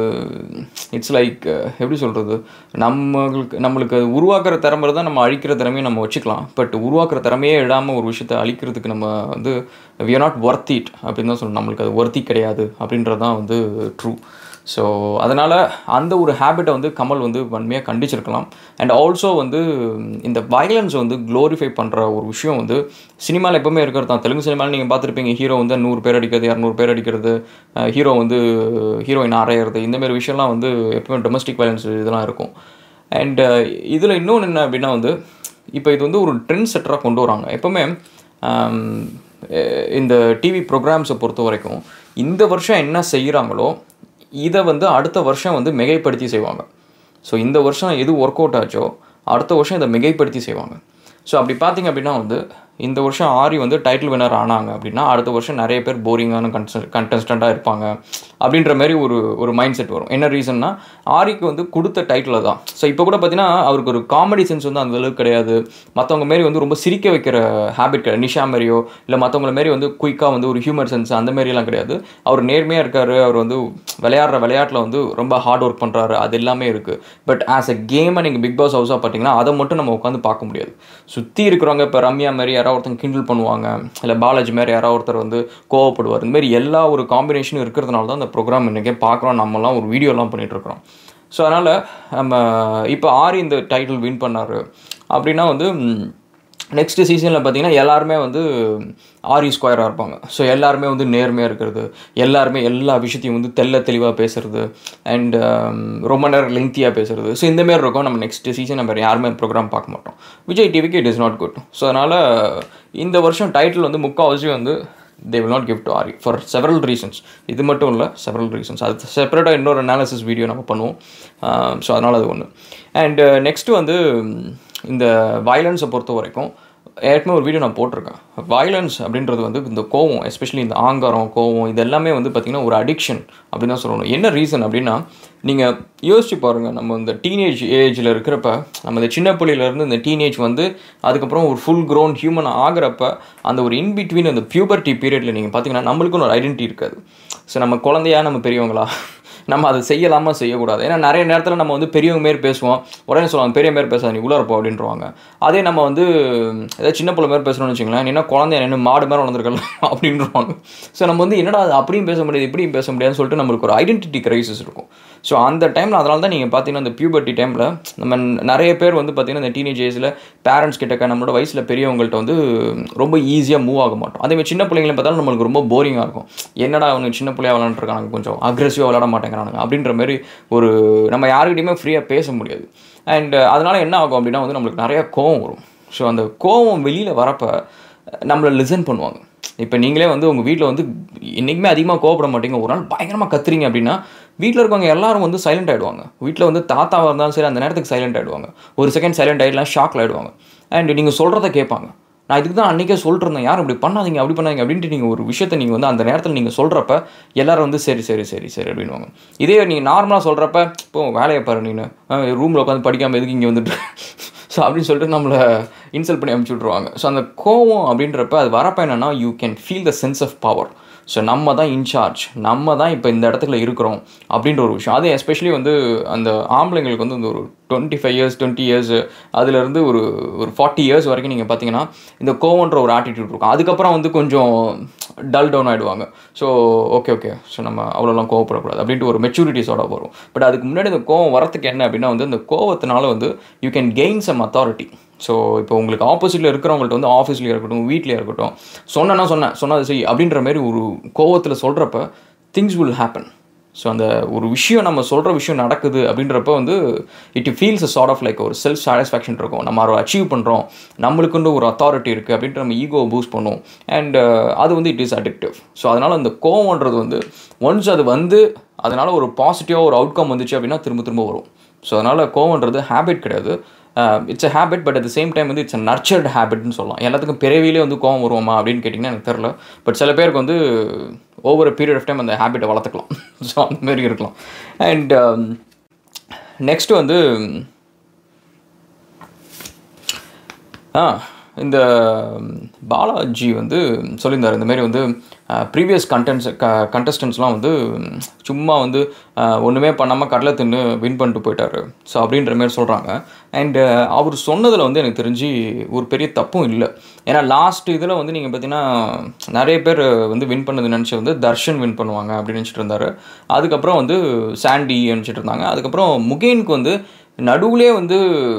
S1: இட்ஸ் லைக் எப்படி சொல்கிறது நம்மளுக்கு நம்மளுக்கு அது உருவாக்குற திறமை தான் நம்ம அழிக்கிற திறமையை நம்ம வச்சுக்கலாம் பட் உருவாக்குற திறமையே இடாமல் ஒரு விஷயத்தை அழிக்கிறதுக்கு நம்ம வந்து we are not worth it அப்படின்னு தான் சொல்லணும் நம்மளுக்கு அது ஒர்த்தி கிடையாது அப்படின்றது தான் வந்து ட்ரூ ஸோ அதனால் அந்த ஒரு ஹேபிட்டை வந்து கமல் வந்து வன்மையாக கண்டிச்சிருக்கலாம் அண்ட் ஆல்சோ வந்து இந்த வயலன்ஸ் வந்து க்ளோரிஃபை பண்ணுற ஒரு விஷயம் வந்து சினிமாவில் எப்பவுமே இருக்கிறது தான் தெலுங்கு சினிமாவில் நீங்கள் பார்த்துருப்பீங்க ஹீரோ வந்து நூறு பேர் அடிக்கிறது இரநூறு பேர் அடிக்கிறது ஹீரோ வந்து ஹீரோயின் அரையிறது இந்த மாதிரி விஷயம்லாம் வந்து எப்பவுமே டொமஸ்டிக் வயலன்ஸ் இதெல்லாம் இருக்கும் அண்ட் இதில் இன்னொன்று என்ன அப்படின்னா வந்து இப்போ இது வந்து ஒரு ட்ரெண்ட் செட்டராக கொண்டு வராங்க எப்பவுமே ஆம், அஹ் இந்த டிவி ப்ரோக்ராம்ஸை பொறுத்த வரைக்கும் இந்த வருஷம் என்ன செய்கிறாங்களோ இதை வந்து அடுத்த வருஷம் வந்து மிகைப்படுத்தி செய்வாங்க ஸோ இந்த வருஷம் எது ஒர்க் அவுட் ஆச்சோ அடுத்த வருஷம் இதை மிகைப்படுத்தி செய்வாங்க ஸோ அப்படி பார்த்தீங்க அப்படின்னா வந்து இந்த வருஷம் ஆரி வந்து டைட்டில் வினர் ஆனாங்க அப்படின்னா அடுத்த வருஷம் நிறைய பேர் போரிங்கான கன்ச கண்டஸ்டண்ட்டாக இருப்பாங்க அப்படின்ற மாதிரி ஒரு ஒரு மைண்ட் செட் வரும் என்ன ரீசன்னா ஆரிக்கு வந்து கொடுத்த டைட்டில் தான் ஸோ இப்போ கூட பார்த்தீங்கன்னா அவருக்கு ஒரு காமெடி சென்ஸ் வந்து அந்த அளவுக்கு கிடையாது மற்றவங்க மாரி வந்து ரொம்ப சிரிக்க வைக்கிற ஹேபிட் கிடையாது நிஷா மாதிரியோ இல்லை மற்றவங்கள மாரி வந்து குயிக்காக வந்து ஒரு ஹியூமர் சென்ஸ் அந்த மாதிரிலாம் கிடையாது அவர் நேர்மையாக இருக்கார் அவர் வந்து விளையாடுற விளையாட்டில் வந்து ரொம்ப ஹார்ட் ஒர்க் பண்ணுறாரு அது எல்லாமே இருக்குது பட் ஆஸ் அ கேமை நீங்கள் பிக் பாஸ் ஹவுஸாக பார்த்தீங்கன்னா அதை மட்டும் நம்ம உட்காந்து பார்க்க முடியாது சுற்றி இருக்கிறவங்க இப்போ ரம்யா மாதிரி யாராவது ஒருத்தங்க கிண்டல் பண்ணுவாங்க இல்லை பாலாஜி மாதிரி யாராவது ஒருத்தர் வந்து கோவப்படுவார் இந்த மாதிரி எல்லா ஒரு காம்பினேஷனும் இருக்கிறதுனால தான் அந்த ப்ரோக்ராம் இன்றைக்கே பார்க்குறோம் நம்மலாம் ஒரு வீடியோலாம் பண்ணிட்டு இருக்கிறோம் ஸோ அதனால் நம்ம இப்போ ஆரி இந்த டைட்டில் வின் பண்ணார் அப்படின்னா வந்து நெக்ஸ்ட் சீசனில் பார்த்தீங்கன்னா எல்லாருமே வந்து ஆரி ஸ்கொயராக இருப்பாங்க ஸோ எல்லாருமே வந்து நேர்மையாக இருக்கிறது எல்லாருமே எல்லா விஷயத்தையும் வந்து தெள்ள தெளிவாக பேசுறது அண்ட் ரொம்ப நேரம் லெங்க்த்தியாக பேசுறது ஸோ இந்த மாதிரி இருக்கும் நம்ம நெக்ஸ்ட் சீசன் நம்ம யாருமே ப்ரோக்ராம் பார்க்க மாட்டோம் விஜய் டிவிக்கு it is not good so அதனால் இந்த வருஷம் டைட்டில் வந்து முக்கால்வாசி வந்து they will not give to Aari for several reasons இது மட்டும் இல்லை செவரல் ரீசன்ஸ் அது செப்பரேட்டாக இன்னொரு அனாலிசிஸ் வீடியோ நம்ம பண்ணுவோம் ஸோ அதனால் அது ஒன்று அண்ட் நெக்ஸ்ட்டு வந்து இந்த வயலன்ஸை பொறுத்த வரைக்கும் ஏற்கனவே ஒரு வீடியோ நான் போட்டிருக்கேன் வயலன்ஸ் அப்படின்றது வந்து இந்த கோவம் எஸ்பெஷலி இந்த ஆங்காரம் கோவம் இது எல்லாமே வந்து பார்த்திங்கன்னா ஒரு அடிக்ஷன் அப்படின்னு தான் சொல்லணும் என்ன ரீசன் அப்படின்னா நீங்கள் யோசிச்சு பாருங்கள் நம்ம இந்த டீனேஜ் ஏஜில் இருக்கிறப்ப நம்ம இந்த சின்ன பிள்ளையிலேருந்து இந்த டீனேஜ் வந்து அதுக்கப்புறம் ஒரு ஃபுல் க்ரோன் ஹியூமன் ஆகிறப்ப அந்த ஒரு இன்பிட்வீன் அந்த பியூபர்ட்டி பீரியடில் நீங்கள் பார்த்தீங்கன்னா நம்மளுக்குன்னு ஒரு ஐடென்டிட்டி இருக்காது ஸோ நம்ம குழந்தையா நம்ம பெரியவங்களா நம்ம அதை செய்யலாமா செய்யக்கூடாது ஏன்னா நிறைய நேரத்தில் நம்ம வந்து பெரியவங்க மாரி பேசுவோம் உடனே சொல்லுவாங்க பெரிய மாரி பேசாத நீ உள்ளே இருப்போம் அப்படின்றவாங்க அதே நம்ம வந்து ஏதாவது சின்ன பிள்ளை மாரி பேசணும்னு வச்சுங்களேன் நீ என்ன குழந்தைய என்ன மாடு மாதிரி வளர்ந்துருக்கலாம் அப்படின்றவாங்க ஸோ நம்ம வந்து என்னடா அது அப்படியும் பேச முடியாது இப்படியும் பேச முடியாதுன்னு சொல்லிட்டு நம்மளுக்கு ஒரு ஐடென்டிட்டி கிரைசிஸ் இருக்கும் ஸோ அந்த டைமில் அதனால தான் நீங்கள் பார்த்தீங்கன்னா இந்த பியூபர்ட்டி டைமில் நம்ம நிறைய பேர் வந்து பார்த்தீங்கன்னா இந்த டீனேஜ் ஏஜில் பேரண்ட்ஸ் கிட்டக்க நம்மளோட வயசில் பெரியவங்கள்ட்ட வந்து ரொம்ப ஈஸியாக மூவ் ஆக மாட்டோம் அதேமாதிரி சின்ன பிள்ளைங்களை பார்த்தாலும் நம்மளுக்கு ரொம்ப போரிங்காக இருக்கும் என்னடா அவனுக்கு சின்ன பிள்ளையா விளாண்டுருக்காங்க கொஞ்சம் அக்ரெசிவாக விளாட மாட்டேங்கிறானுங்க அப்படின்ற மாதிரி ஒரு நம்ம யாருக்கிட்டையுமே ஃப்ரீயாக பேச முடியாது அண்ட் அதனால் என்ன ஆகும் அப்படின்னா வந்து நம்மளுக்கு நிறையா கோவம் வரும் ஸோ அந்த கோவம் வெளியில் வரப்போ நம்மளை லிசன் பண்ணுவாங்க இப்போ நீங்களே வந்து உங்கள் வீட்டில் வந்து என்றைக்குமே அதிகமாக கோவப்பட மாட்டீங்க ஒரு நாள் பயங்கரமாக கத்துறீங்க அப்படின்னா வீட்டில் இருக்கவங்க எல்லாரும் வந்து சைலண்ட் ஆகிடுவாங்க வீட்டில் வந்து தாத்தாவாக இருந்தாலும் சரி அந்த நேரத்துக்கு சைலண்ட் ஆகிடுவாங்க ஒரு செகண்ட் சைலண்ட் ஆகிடலாம் ஷாக்கில் ஆகிடுவாங்க அண்ட் நீங்கள் சொல்கிறத கேட்பாங்க நான் இதுக்கு தான் அன்றைக்கே சொல்லிருந்தேன் யாரும் இப்படி பண்ணாதீங்க அப்படி பண்ணாதீங்க அப்படின்ட்டு நீங்கள் ஒரு விஷயத்தை நீங்கள் வந்து அந்த நேரத்தில் நீங்கள் சொல்கிறப்ப எல்லாரும் வந்து சரி சரி சரி சரி அப்படின்வாங்க இதே நீங்கள் நார்மலாக சொல்கிறப்ப இப்போ வேலையை பாரு நீ ரூமில் உட்காந்து படிக்காமல் எதுக்கு இங்கே வந்துட்டு ஸோ அப்படின்னு சொல்லிட்டு நம்மளை இன்சல்ட் பண்ணி அனுப்பிச்சி விட்ருவாங்க ஸோ அந்த கோவம் அப்படின்றப்ப அது வரப்போ என்னென்னா you can feel the sense of power so நம்ம தான் இன்சார்ஜ் நம்ம தான் இப்போ இந்த இடத்துல இருக்கிறோம் அப்படின்ற ஒரு விஷயம் அது எஸ்பெஷலி வந்து அந்த ஆம்பளைங்களுக்கு வந்து இந்த ஒரு twenty five years twenty years அதுலேருந்து ஒரு ஒரு ஃபார்ட்டி இயர்ஸ் வரைக்கும் நீங்கள் பார்த்தீங்கன்னா இந்த கோவன்ற ஒரு ஆட்டிடியூட் இருக்கும் அதுக்கப்புறம் வந்து கொஞ்சம் டல் டவுன் ஆகிடுவாங்க ஸோ ஓகே ஓகே ஸோ நம்ம அவ்வளோலாம் கோவப்படக்கூடாது அப்படின்ட்டு ஒரு மெச்சூரிட்டிஸோட வரும் பட் அதுக்கு முன்னாடி இந்த கோவம் வரத்துக்கு என்ன அப்படின்னா வந்து இந்த கோவத்தினால வந்து you can gain some authority so இப்போ உங்களுக்கு ஆப்போசிட்டில் இருக்கிறவங்கள்ட்ட வந்து ஆஃபீஸ்லேயே இருக்கட்டும் வீட்லேயே இருக்கட்டும் சொன்னேன்னா சொன்னேன் சொன்னது செய் அப்படின்ற மாதிரி ஒரு கோவத்தில் சொல்கிறப்ப திங்ஸ் வில் ஹேப்பன் ஸோ அந்த ஒரு விஷயம் நம்ம சொல்கிற விஷயம் நடக்குது அப்படின்றப்ப வந்து it feels a sort of like ஒரு செல்ஃப் சாட்டிஸ்ஃபேக்ஷன் இருக்கும் நம்ம அதை அச்சீவ் பண்ணுறோம் நம்மளுக்குன்னு ஒரு அத்தாரிட்டி இருக்குது அப்படின்ட்டு நம்ம ஈகோ பூஸ்ட் பண்ணுவோம் அண்ட் அது வந்து இட் இஸ் அடிக்டிவ் ஸோ அதனால் அந்த கோவம்ன்றது வந்து ஒன்ஸ் அது வந்து அதனால் ஒரு பாசிட்டிவாக ஒரு அவுட்கம் வந்துச்சு அப்படின்னா திரும்ப திரும்ப வரும் ஸோ அதனால் கோவன்றது ஹேபிட் கிடையாது it's a habit but at the same time வந்து இட்ஸ் அ நர்ச்சர்ட் ஹேபிட்னு சொல்லலாம் எல்லாத்துக்கும் பிறவிலே வந்து கோவம் வருவோமா அப்படின்னு கேட்டிங்கன்னா எனக்கு தெரில பட் சில பேருக்கு வந்து ஓவர் பீரியட் ஆஃப் டைம் அந்த ஹேபிட்டை வளர்த்துக்கலாம் ஸோ அந்த மாதிரி இருக்கலாம் அண்ட் நெக்ஸ்ட்டு வந்து ஆ இந்த பாலாஜி வந்து சொல்லியிருந்தார் இந்த மாதிரி வந்து ப்ரீவியஸ் கண்டென்ட்ஸ் க கண்டஸ்டன்ஸ்லாம் வந்து சும்மா வந்து ஒன்றுமே பண்ணாமல் கடலை தின்னு வின் பண்ணிட்டு போயிட்டாரு ஸோ அப்படின்ற மாதிரி சொல்கிறாங்க அண்டு அவர் சொன்னதில் வந்து எனக்கு தெரிஞ்சு ஒரு பெரிய தப்பும் இல்லை ஏன்னா லாஸ்ட் இதில் வந்து நீங்கள் பார்த்தீங்கன்னா நிறைய பேர் வந்து வின் பண்ணது நினச்சி வந்து தர்ஷன் வின் பண்ணுவாங்க அப்படின்னு நினச்சிட்டு இருந்தார் அதுக்கப்புறம் வந்து சாண்டி நினச்சிட்டு இருந்தாங்க அதுக்கப்புறம் முகேனுக்கு வந்து நடுவுலே வந்து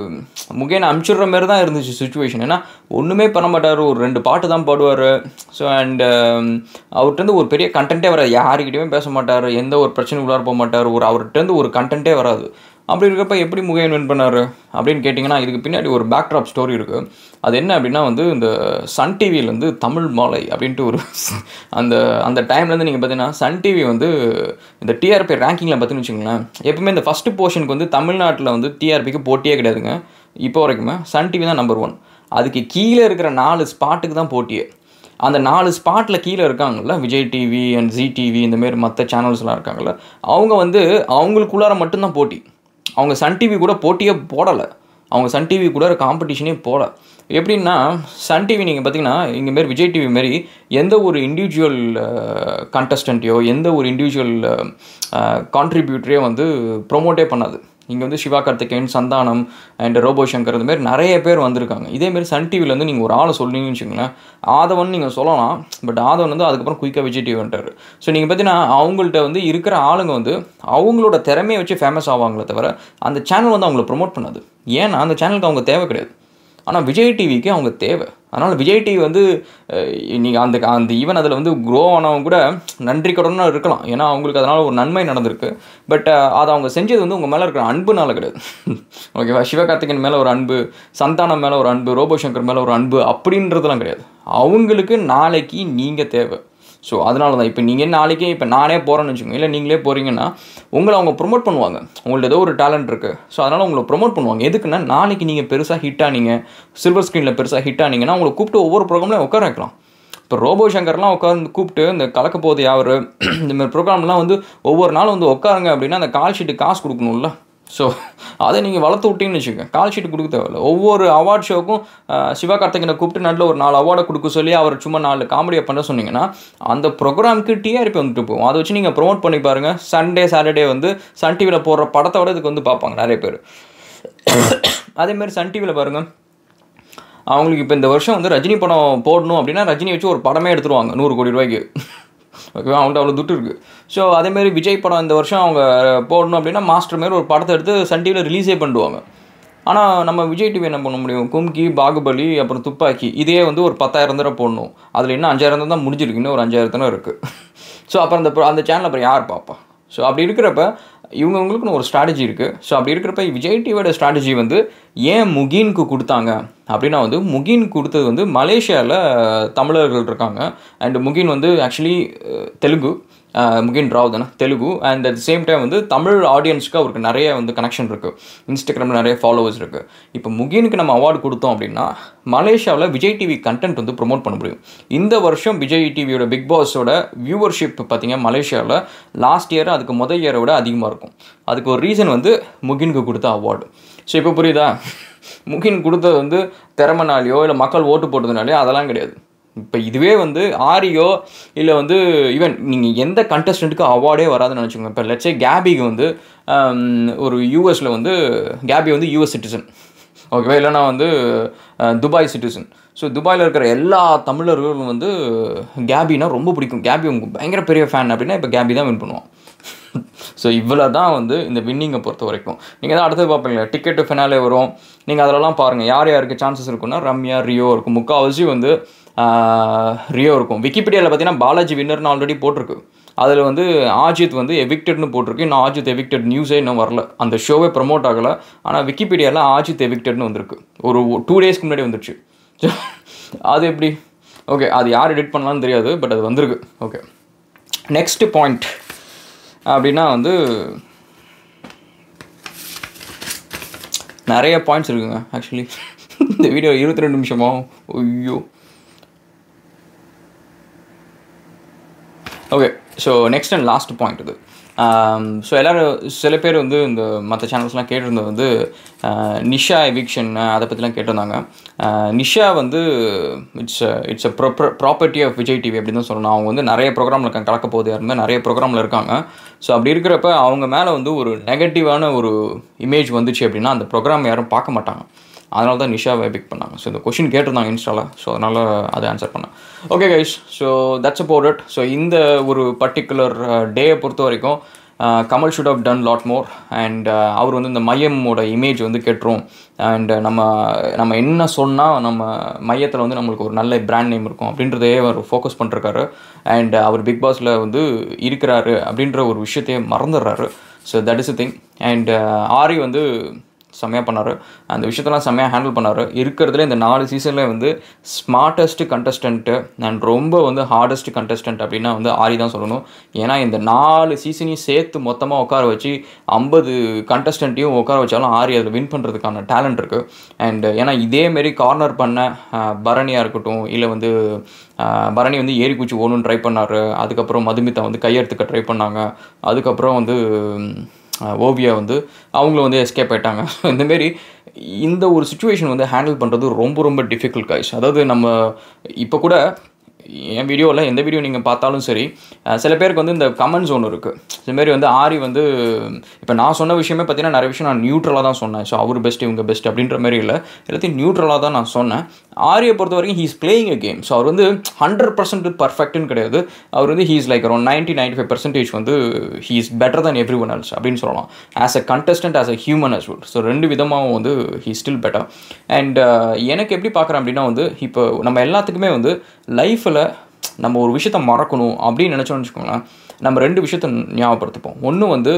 S1: முகேன் அமுச்சிடுற மாதிரி தான் இருந்துச்சு சுச்சுவேஷன் ஏன்னா ஒன்றுமே பண்ண மாட்டார் ஒரு ரெண்டு பாட்டு தான் பாடுவார் ஸோ அண்டு அவர்கிட்ட ஒரு பெரிய கண்டென்ட்டே வராது யாருக்கிட்டையுமே பேச மாட்டார் எந்த ஒரு பிரச்சனையும் உள்ளார போக மாட்டார் ஒரு அவர்கிட்ட ஒரு கண்டென்ட்டே வராது அப்படி இருக்கப்ப எப்படி முகேன் வின் பண்ணார் அப்படின்னு கேட்டிங்கன்னா இதுக்கு பின்னாடி ஒரு பேக்ட்ராப் ஸ்டோரி இருக்குது அது என்ன அப்படின்னா வந்து இந்த சன் டிவியில் வந்து தமிழ் மாலை அப்படின்ட்டு ஒரு அந்த அந்த டைம்லேருந்து நீங்கள் பார்த்தீங்கன்னா சன் டிவி வந்து இந்த டிஆர்பி ரேங்கிங்கில் பார்த்தீங்கன்னு வச்சுங்களேன் எப்பவுமே இந்த ஃபஸ்ட்டு போர்ஷனுக்கு வந்து தமிழ்நாட்டில் வந்து டிஆர்பிக்கு போட்டியே கிடையாதுங்க இப்போ வரைக்குமே சன் டிவி தான் நம்பர் ஒன் அதுக்கு கீழே இருக்கிற நாலு ஸ்பாட்டுக்கு தான் போட்டியே அந்த நாலு ஸ்பாட்டில் கீழே இருக்காங்கல்ல Vijay TV and Zee TV இந்தமாரி மற்ற சேனல்ஸ்லாம் இருக்காங்கல்ல அவங்க வந்து அவங்களுக்குள்ளார மட்டும்தான் போட்டி அவங்க சன் டிவி கூட போட்டியே போடலை அவங்க சன் டிவி கூட காம்படிஷனே போடல எப்படின்னா சன் டிவி நீங்கள் பார்த்தீங்கன்னா இங்கேமாரி விஜய் டிவி மாரி எந்த ஒரு இண்டிவிஜுவல் கண்டஸ்டண்ட்டையோ எந்த ஒரு இண்டிவிஜுவல் கான்ட்ரிபியூட்டரையோ வந்து ப்ரொமோட்டே பண்ணாது இங்கே வந்து சிவா கார்த்திகேயன் சந்தானம் அண்ட் ரோபோ சங்கர் இந்த மாதிரி நிறைய பேர் வந்திருக்காங்க இதேமாரி சன் டிவியில் வந்து நீங்கள் ஒரு ஆளை சொல்லிங்கன்னு வச்சுக்கோங்களேன் ஆதவன் நீங்கள் சொல்லலாம் பட் ஆதவன் வந்து அதுக்கப்புறம் குயிக்காக விஜய் டிவி வந்துட்டார் ஸோ நீங்கள் பார்த்தீங்கன்னா அவங்கள்ட்ட வந்து இருக்கிற ஆளுங்க வந்து அவங்களோட திறமையை வச்சு ஃபேமஸ் ஆவாங்களே தவிர அந்த சேனல் வந்து அவங்கள ப்ரொமோட் பண்ணாது ஏன்னா அந்த சேனலுக்கு அவங்க தேவை கிடையாது ஆனால் விஜய் டிவிக்கு அவங்க தேவை அதனால் விஜய் டிவி வந்து நீங்கள் அந்த அந்த ஈவன் அதில் வந்து க்ரோ ஆனவங்க கூட நன்றி கடனாக இருக்கலாம் ஏன்னா அவங்களுக்கு அதனால் ஒரு நன்மை நடந்திருக்கு பட் அதை அவங்க செஞ்சது வந்து உங்கள் மேலே இருக்கிற அன்புனால கிடையாது ஓகேவா சிவகார்த்திகன் மேலே ஒரு அன்பு சந்தானம் மேலே ஒரு அன்பு ரோபோ சங்கர் மேலே ஒரு அன்பு அப்படின்றதுலாம் கிடையாது அவங்களுக்கு நாளைக்கு நீங்கள் தேவை ஸோ அதனால தான் இப்போ நீங்கள் நாளைக்கே இப்போ நானே போகிறேன்னு வச்சுக்கோங்க இல்லை நீங்களே போகிறீங்கன்னா உங்களை அவங்க ப்ரொமோட் பண்ணுவாங்க உங்கள்ட்ட ஏதோ ஒரு டேலண்ட் இருக்குது ஸோ அதனால் உங்களை ப்ரொமோட் பண்ணுவாங்க எதுக்குன்னா நாளைக்கு நீங்கள் பெருசாக ஹிட் ஆனீங்க சில்வர் ஸ்க்ரீனில் பெருசாக ஹிட் ஆனீங்கன்னா உங்களை கூப்பிட்டு ஒவ்வொரு ப்ரோக்ராம்லையும் உட்கார வைக்கலாம் இப்போ ரோபோ சங்கர்லாம் உட்காந்து கூப்பிட்டு இந்த கலக்க போகுது யார் இந்த மாதிரி ப்ரோக்ராம்லாம் வந்து ஒவ்வொரு நாளும் வந்து உட்காருங்க அப்படின்னா அந்த கால் ஷீட்டு காசு கொடுக்கணும்ல ஸோ அதை நீங்கள் வளர்த்து விட்டீங்கன்னு வச்சுக்கோங்க கால் ஷீட் கொடுக்க தேவையில்ல ஒவ்வொரு அவார்ட் ஷோக்கும் சிவகார்த்திகனை கூப்பிட்டு நடுவில் ஒரு நாலு அவார்டை கொடுக்க சொல்லி அவர் சும்மா நாலு காமெடியை பண்ண சொன்னீங்கன்னா அந்த ப்ரோக்ராமுக்கு டிஆர்பி வந்துட்டு போகும் அதை வச்சு நீங்கள் ப்ரோமோட் பண்ணி பாருங்கள் சண்டே சாட்டர்டே வந்து சன் டிவியில் போடுற படத்தை விட இதுக்கு வந்து பார்ப்பாங்க நிறைய பேர் அதேமாதிரி சன் டிவியில் பாருங்கள் அவங்களுக்கு இப்போ இந்த வருஷம் வந்து ரஜினி படம் போடணும் அப்படின்னா ரஜினி வச்சு ஒரு படமே எடுத்துருவாங்க நூறு கோடி ரூபாய்க்கு ஓகேவா அவங்கள்ட்ட அவ்வளோ துட்டு இருக்குது ஸோ அதேமாரி விஜய் படம் இந்த வருஷம் அவங்க போடணும் அப்படின்னா மாஸ்டர் மாரி ஒரு படத்தை எடுத்து சன் டிவியில் ரிலீஸே பண்ணுவாங்க ஆனால் நம்ம விஜய் டிவி என்ன பண்ண முடியும் கும்கி பாகுபலி அப்புறம் துப்பாக்கி இதே வந்து ஒரு பத்தாயிரம் தடவை போடணும் அதில் இன்னும் அஞ்சாயிரம் தான் முடிஞ்சிருக்கு இன்னும் ஒரு அஞ்சாயிரம் தானே இருக்குது ஸோ அப்புறம் அந்த அந்த சேனல் அப்புறம் யார் பார்ப்பா ஸோ அப்படி இருக்கிறப்ப இவங்கவுங்களுக்குன்னு ஒரு ஸ்ட்ராட்டஜி இருக்குது ஸோ அப்படி இருக்கிறப்ப விஜய் டிவியோட ஸ்ட்ராட்டஜி வந்து ஏன் முகீனுக்கு கொடுத்தாங்க அப்படின்னா வந்து முகீன் கொடுத்தது வந்து மலேசியாவில் தமிழர்கள் இருக்காங்க அண்ட் முகீன் வந்து ஆக்சுவலி தெலுங்கு முகின் ராவ் தானே Telugu and at same time வந்து தமிழ் ஆடியன்ஸ்க்கு அவருக்கு நிறைய வந்து கனெக்ஷன் இருக்குது இன்ஸ்டாகிராமில் நிறைய ஃபாலோவர்ஸ் இருக்குது இப்போ முகினுக்கு நம்ம அவார்டு கொடுத்தோம் அப்படின்னா மலேசியாவில் விஜய் டிவி கண்டென்ட் வந்து ப்ரொமோட் பண்ண முடியும் இந்த வருஷம் விஜய் டிவியோட பிக் பாஸோட வியூவர்ஷிப் பார்த்தீங்க மலேசியாவில் லாஸ்ட் இயர் அதுக்கு முதல் இயரை விட அதிகமாக இருக்கும் அதுக்கு ஒரு ரீசன் வந்து முகினுக்கு கொடுத்த அவார்டு ஸோ இப்போ புரியுதா முகின் கொடுத்தது வந்து திறமைனாலையோ இல்லை மக்கள் ஓட்டு போட்டதுனாலையோ அதெல்லாம் கிடையாது இப்போ இதுவே வந்து ஆரியோ இல்லை வந்து ஈவன் நீங்கள் எந்த கண்டஸ்டண்ட்டுக்கு அவார்டே வராதுன்னு நினச்சிக்கோங்க இப்போ லட்சே கேபிக்கு வந்து ஒரு யூஎஸில் வந்து கேபி வந்து யூஎஸ் சிட்டிசன் ஓகேவா இல்லைனா வந்து துபாய் சிட்டிசன் ஸோ துபாயில் இருக்கிற எல்லா தமிழர்களும் வந்து கேபினா ரொம்ப பிடிக்கும் கேபி உங்க பயங்கர பெரிய ஃபேன் அப்படின்னா இப்போ கேபி தான் வின் பண்ணுவோம் ஸோ இவ்வளோ தான் வந்து இந்த வின்னிங்கை பொறுத்த வரைக்கும் நீங்கள் தான் அடுத்தது பார்ப்பீங்களா டிக்கெட்டு ஃபினாலே வரும் நீங்கள் அதிலலாம் பாருங்கள் யார் யாருக்கு சான்சஸ் இருக்குன்னா ரம்யா ரியோ இருக்கும் முக்கால்வாசி வந்து ரியோ இருக்கும் விக்கிபீடியாவில் பார்த்தீங்கன்னா பாலாஜி வின்னர்னு ஆல்ரெடி போட்டிருக்கு அதில் வந்து ஆஜித் வந்து எவிக்டட்னு போட்டிருக்கு இன்னும் ஆஜித் எவிக்டட் நியூஸே இன்னும் வரல அந்த ஷோவே ப்ரமோட் ஆகலை ஆனால் விக்கிபீடியாவில் ஆஜித் எவிக்டட்னு வந்திருக்கு ஒரு டூ டேஸ்க்கு முன்னாடி வந்துருச்சு அது எப்படி ஓகே அது யார் எடிட் பண்ணலான்னு தெரியாது பட் அது வந்திருக்கு ஓகே நெக்ஸ்ட் பாயிண்ட் அப்படின்னா வந்து நிறைய பாயிண்ட்ஸ் இருக்குங்க ஆக்சுவலி இந்த வீடியோ இருபத்தி ரெண்டு நிமிஷமா ஐயோ okay so next and last point இது ஸோ எல்லோரும் சில பேர் வந்து இந்த மற்ற சேனல்ஸ்லாம் கேட்டிருந்தது வந்து நிஷா எவிக்ஷன் அதை பற்றிலாம் கேட்டிருந்தாங்க நிஷா வந்து it's it's a property of Vijay TV அப்படின்னு தான் சொல்லணும் அவங்க வந்து நிறைய ப்ரோக்ராமில் இருக்காங்க கலக்க போகுது யாருமே நிறைய ப்ரோக்ராமில் இருக்காங்க ஸோ அப்படி இருக்கிறப்ப அவங்க மேலே வந்து ஒரு நெகட்டிவான ஒரு இமேஜ் வந்துச்சு அப்படின்னா அந்த ப்ரோக்ராம் யாரும் பார்க்க மாட்டாங்க அதனால தான் நிஷாவை பிக் பண்ணாங்க ஸோ இந்த கொஷின் கேட்டிருந்தாங்க இன்ஸ்டாவில் ஸோ அதனால் அதை ஆன்சர் பண்ணேன் okay guys so that's about it so இந்த ஒரு பர்டிகுலர் டேயை பொறுத்த வரைக்கும் Kamal should have done lot more and அவர் வந்து இந்த மையமோட இமேஜ் வந்து கெட்டுரும் அண்ட் நம்ம நம்ம என்ன சொன்னால் நம்ம மையத்தில் வந்து நம்மளுக்கு ஒரு நல்ல பிராண்ட் நேம் இருக்கும் அப்படின்றதையே அவர் ஃபோக்கஸ் பண்ணிருக்காரு அண்ட் அவர் பிக் பாஸில் வந்து இருக்கிறாரு அப்படின்ற ஒரு விஷயத்தையே மறந்துடுறாரு so that is a thing and Aari வந்து செம்மையாக பண்ணார் அந்த விஷயத்தெல்லாம் செம்மையாக ஹேண்டில் பண்ணார் இருக்கிறதுல இந்த நாலு சீசனில் வந்து ஸ்மார்ட்டஸ்ட் கண்டஸ்டன்ட்டு அண்ட் ரொம்ப வந்து ஹார்டஸ்ட் கண்டஸ்டன்ட் அப்படின்னா வந்து ஆரி தான் சொல்லணும் ஏன்னா இந்த நாலு சீசனையும் சேர்த்து மொத்தமாக உட்கார வச்சு ஐம்பது கண்டஸ்டண்ட்டையும் உட்கார வச்சாலும் ஆரி அதில் வின் பண்ணுறதுக்கான டேலண்ட் இருக்குது அண்ட் ஏன்னா இதேமாரி கார்னர் பண்ண பரணியாக இருக்கட்டும் இல்லை வந்து பரணி வந்து ஏறி குச்சி ஓணுன்னு ட்ரை பண்ணார் அதுக்கப்புறம் மதுமிதா வந்து கையெழுத்துக்க ட்ரை பண்ணாங்க அதுக்கப்புறம் வந்து ஓவியா வந்து அவங்களும் வந்து எஸ்கேப் ஆயிட்டாங்க இந்தமாரி இந்த ஒரு சுச்சுவேஷன் வந்து ஹேண்டில் பண்ணுறது ரொம்ப ரொம்ப டிஃபிகல்ட் காய்ஸ் அதாவது நம்ம இப்போ கூட என் வீடியோவில் எந்த வீடியோ நீங்கள் பார்த்தாலும் சரி சில பேருக்கு வந்து இந்த கமெண்ட் ஜோன் இருக்குது இதுமாரி வந்து ஆரி வந்து இப்போ நான் சொன்ன விஷயமே பார்த்தீங்கன்னா நிறைய விஷயம் நான் நியூட்ரலாக தான் சொன்னேன் ஸோ அவர் பெஸ்ட் இவங்க பெஸ்ட் அப்படின்ற மாதிரி இல்லை எல்லாத்தையும் நியூட்ரலாக தான் நான் சொன்னேன் ஆரியை பொறுத்த வரைக்கும் he's playing a game so அவர் வந்து ஹண்ட்ரட் பர்சன்ட் பர்ஃபெக்ட்னு கிடையாது அவர் வந்து he's like around ninety ninety five percentage வந்து he is better than everyone else அப்படின்னு சொல்லலாம் as a contestant as a human as well so ரெண்டு விதமாகவும் வந்து ஹீ ஸ்டில் பெட்டர் அண்ட் எனக்கு எப்படி பார்க்குறேன் அப்படின்னா வந்து இப்போ நம்ம எல்லாத்துக்குமே வந்து லைஃப்பில் நம்ம ஒரு விஷயத்த மறக்கணும் அப்படின்னு நினச்சோம்னு வச்சுக்கோங்களேன் நம்ம ரெண்டு விஷயத்த ஞாபகப்படுத்திப்போம் ஒன்று வந்து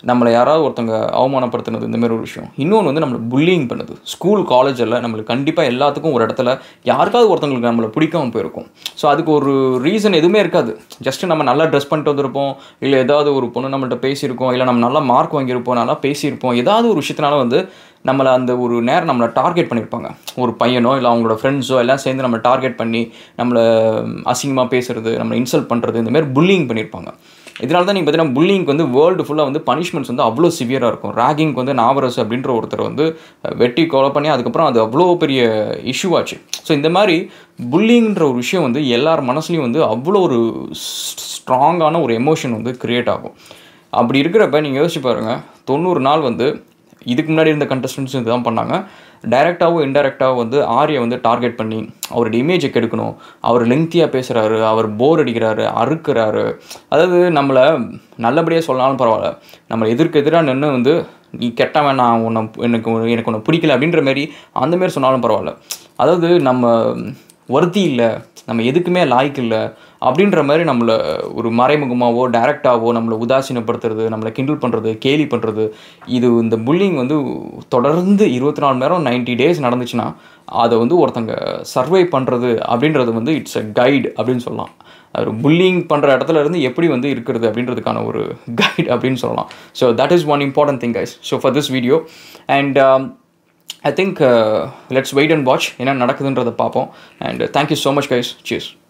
S1: நம்மளை யாராவது ஒருத்தங்க அவமானப்படுத்துனது இந்த மாதிரி ஒரு விஷயம் இன்னொன்று வந்து நம்மளை புல்லிங் பண்ணுது ஸ்கூல் காலேஜில் நம்மளுக்கு கண்டிப்பாக எல்லாத்துக்கும் ஒரு இடத்துல யாருக்காவது ஒருத்தங்களுக்கு நம்மளை பிடிக்காம போயிருக்கும் ஸோ அதுக்கு ஒரு ரீசன் எதுவுமே இருக்காது ஜஸ்ட் நம்ம நல்லா ட்ரெஸ் பண்ணிட்டு வந்திருப்போம் இல்லை ஏதாவது ஒரு பொண்ணு நம்மள்ட்ட பேசியிருக்கோம் இல்லை நம்ம நல்லா மார்க் வாங்கியிருப்போம் நல்லா பேசியிருப்போம் ஏதாவது ஒரு விஷயத்தினால வந்து நம்மளை அந்த ஒரு நேரம் நம்மளை டார்கெட் பண்ணியிருப்பாங்க ஒரு பையனோ இல்லை அவங்களோட ஃப்ரெண்ட்ஸோ எல்லாம் சேர்ந்து நம்ம டார்கெட் பண்ணி நம்மளை அசிங்கமாக பேசுறது நம்மளை இன்சல்ட் பண்ணுறது இந்த மாதிரி புல்லிங் பண்ணியிருப்பாங்க இதனால தான் நீங்கள் பார்த்தீங்கன்னா புல்லிங்க்கு வந்து வேர்ல்டு ஃபுல்லாக வந்து பனிஷ்மெண்ட்ஸ் வந்து அவ்வளோ சிவியராக இருக்கும் ராகிங்க்கு வந்து நாவரஸ் அப்படின்ற ஒருத்தர் வந்து வெட்டி கொலை பண்ணி அதுக்கப்புறம் அது அவ்வளோ பெரிய இஷ்யூ ஆச்சு ஸோ இந்த மாதிரி புல்லிங்கிற ஒரு விஷயம் வந்து எல்லார் மனசுலையும் வந்து அவ்வளோ ஒரு ஸ்ட்ராங்கான ஒரு எமோஷன் வந்து க்ரியேட் ஆகும் அப்படி இருக்கிறப்ப நீங்கள் யோசிச்சு பாருங்கள் தொண்ணூறு நாள் வந்து இதுக்கு முன்னாடி இருந்த கண்டஸ்டன்ஸ் இதுதான் பண்ணாங்க டைரெக்டாகவோ இன்டெரக்டாகவோ வந்து ஆரியை வந்து டார்கெட் பண்ணி அவரோட இமேஜை கெடுக்கணும் அவர் லெங்க்த்தியாக பேசுகிறாரு அவர் போர் அடிக்கிறாரு அறுக்கிறாரு அதாவது நம்மளை நல்லபடியாக சொன்னாலும் பரவாயில்ல நம்மளை எதிர்க்கு எதிராக நின்று வந்து நீ கெட்டவன் நான் உன்னை எனக்கு உன்னை- எனக்கு உன்னை பிடிக்கல அப்படின்ற மாதிரி அந்த மாதிரி சொன்னாலும் பரவாயில்ல அதாவது நம்ம ஒர்த்தி இல்லை நம்ம எதுக்குமே லாய்க்கு இல்லை அப்படின்ற மாதிரி நம்மளை ஒரு மறைமுகமாவோ டைரெக்டாவோ நம்மளை உதாசீனப்படுத்துறது நம்மளை கிண்டல் பண்ணுறது கேலி பண்ணுறது இது இந்த புல்லிங் வந்து தொடர்ந்து இருபத்தி நாலு மணி நேரம் நைன்டி டேஸ் நடந்துச்சுன்னா அதை வந்து ஒருத்தங்க சர்வை பண்ணுறது அப்படின்றது வந்து இட்ஸ் அ கைடு அப்படின்னு சொல்லலாம் ஒரு புல்லிங் பண்ணுற இடத்துல இருந்து எப்படி வந்து இருக்கிறது அப்படின்றதுக்கான ஒரு கைட் அப்படின்னு சொல்லலாம் so that is one important thing guys so for this video and I think let's wait and watch என்ன நடக்குதுன்றதை பார்ப்போம் and thank you so much guys cheese